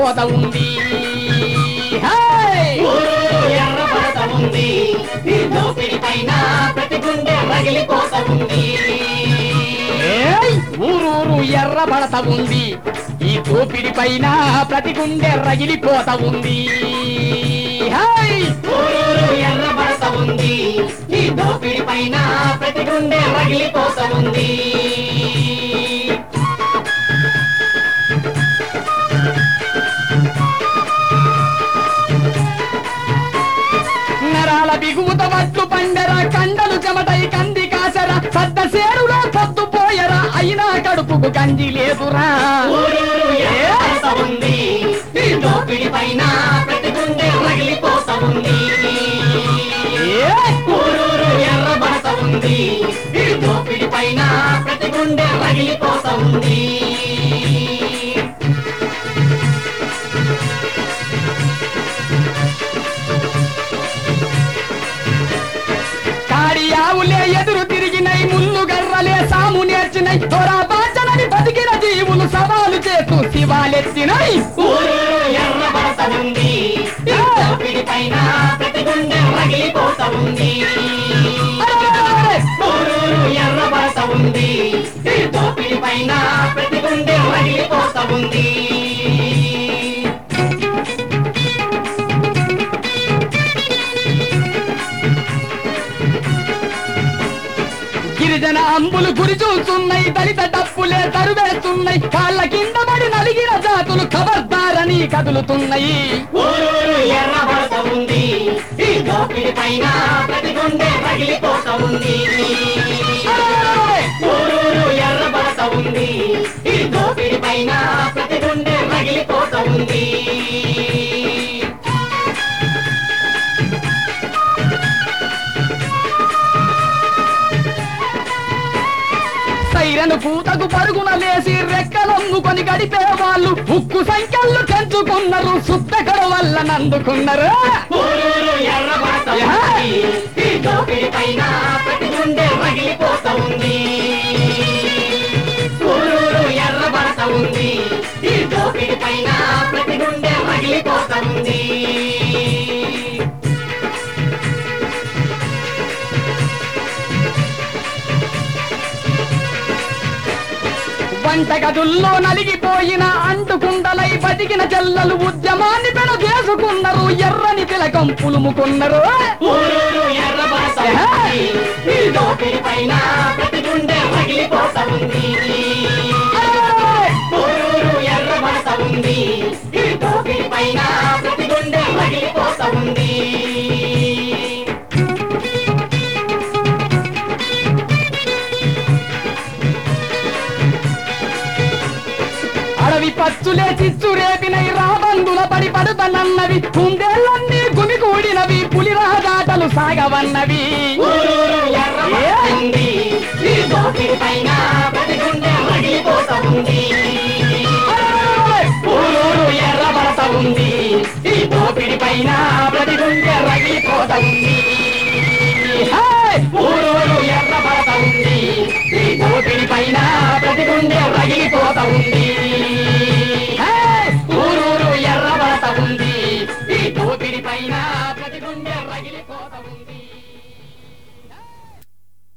రగిలిపోత ఉంది హై! ఊరూరు ఎర్రబడత ఉంది ఈ దోపిడి పైన ప్రతి గుండె రగిలిపోత ఉంది ఏయ్! ఊరూరు ఎర్రబడత ఉంది ఈ దోపిడి పైన ప్రతి గుండె రగిలిపోత ఉంది హై! ఊరూరు ఎర్రబడత ఉంది ఈ దోపిడి పైన ప్రతి గుండె రగిలిపోత ఉంది నరాల బిగుముత వడ్లు పండెర కండలు చెమటై కంది కాసర సద్ద సేరులో పొద్దు పోయరా అయినా కడుపుకు గంజి లేదురా ఊరూరు ఎర్రబడత ఉంది ఈ దోపిడి పైన ప్రతి గుండె రగిలిపోత ఉంది ఏయ్! ఊరూరు ఎర్రబడత ఉంది ఈ దోపిడి పైన ప్రతి గుండె రగిలిపోత ఉంది కాడి ఆవులే ఎదురు తిరిగినై ముళ్ళు గర్రలే సాము నేర్చినై తోరా బాచనని బతికిన జీవులు సవాలు చేస్తూ శివాలెత్తినై ఊరూరు ఎర్రబడత ఉంది ఈ దోపిడి పైన ప్రతి గుండె రగిలిపోత ఉంది అరెరెరెరెరె! ఊరూరు ఎర్రబడత ఉంది ఈ దోపిడి పైన ప్రతి గుండె రగిలిపోత ఉంది గిరిజన అంబులు గురి చూస్తున్నాయి దళిత డప్పులే తరువేస్తున్నాయి కాళ్ళ కింద పడి నలిగిన జాతులు ఖబర్దారని కదులుతున్నాయి ఊరూరు ఎర్రబడత ఉంది ఈ దోపిడి పైన ప్రతి గుండె రగిలిపోత ఉంది అరెరెరెరెరె! ఊరూరు ఎర్రబడత ఉంది ఈ దోపిడి పైన ప్రతి గుండె రగిలిపోత ఉంది సైరను పూతకు పరుగున లేసి రెక్కలొంగుకొని గడిపే వాళ్ళు ఉక్కు సంఖ్యలు పెంచుకున్నారు సుత్తకడ వల్ల నందుకున్నారు ఊరూరు ఎర్రబడత ఉంది ఈ దోపిడి పైన ప్రతి గుండె రగిలిపోత ఉంది ఊరూరు ఎర్రబడత ఉంది ఈ దోపిడి పైన ప్రతి గుండె రగిలిపోత ఉంది వంటగదుల్లో నలిగిపోయిన అంటుకుండలై బతికిన చెల్లలు ఉద్యమాన్ని పెన చేసుకున్నారు ఎర్రని తిలకం పులుముకున్నారు ఊరూరు ఎర్రబడత ఉంది ఈ దోపిడి పైన ప్రతి గుండె రగిలిపోత ఉంది ఊరూరు ఎర్రబడత ఉంది ఈ దోపిడి పైన ప్రతి గుండె రగిలిపోత ఉంది అడవి పచ్చులే చిచ్చు రేపినై రాబందుల పడి పడుతనన్నవి కుందేళ్ళన్నీ గుమి కూడినవి పులి రహదాటలు సాగవన్నవి ఊరూరు ఎర్రబడత ఉంది ఈ దోపిడి పైన ప్రతి గుండె రగిలిపోత ఉంది ఊరూరు ఎర్రబడత ఉంది ఈ దోపిడి పైన ప్రతి గుండె రగిలిపోత ఉంది హే! ఊరూరు ఎర్రబడత ఉంది ఈ దోపిడి పైన ప్రతి గుండె రగిలిపోత ఉంది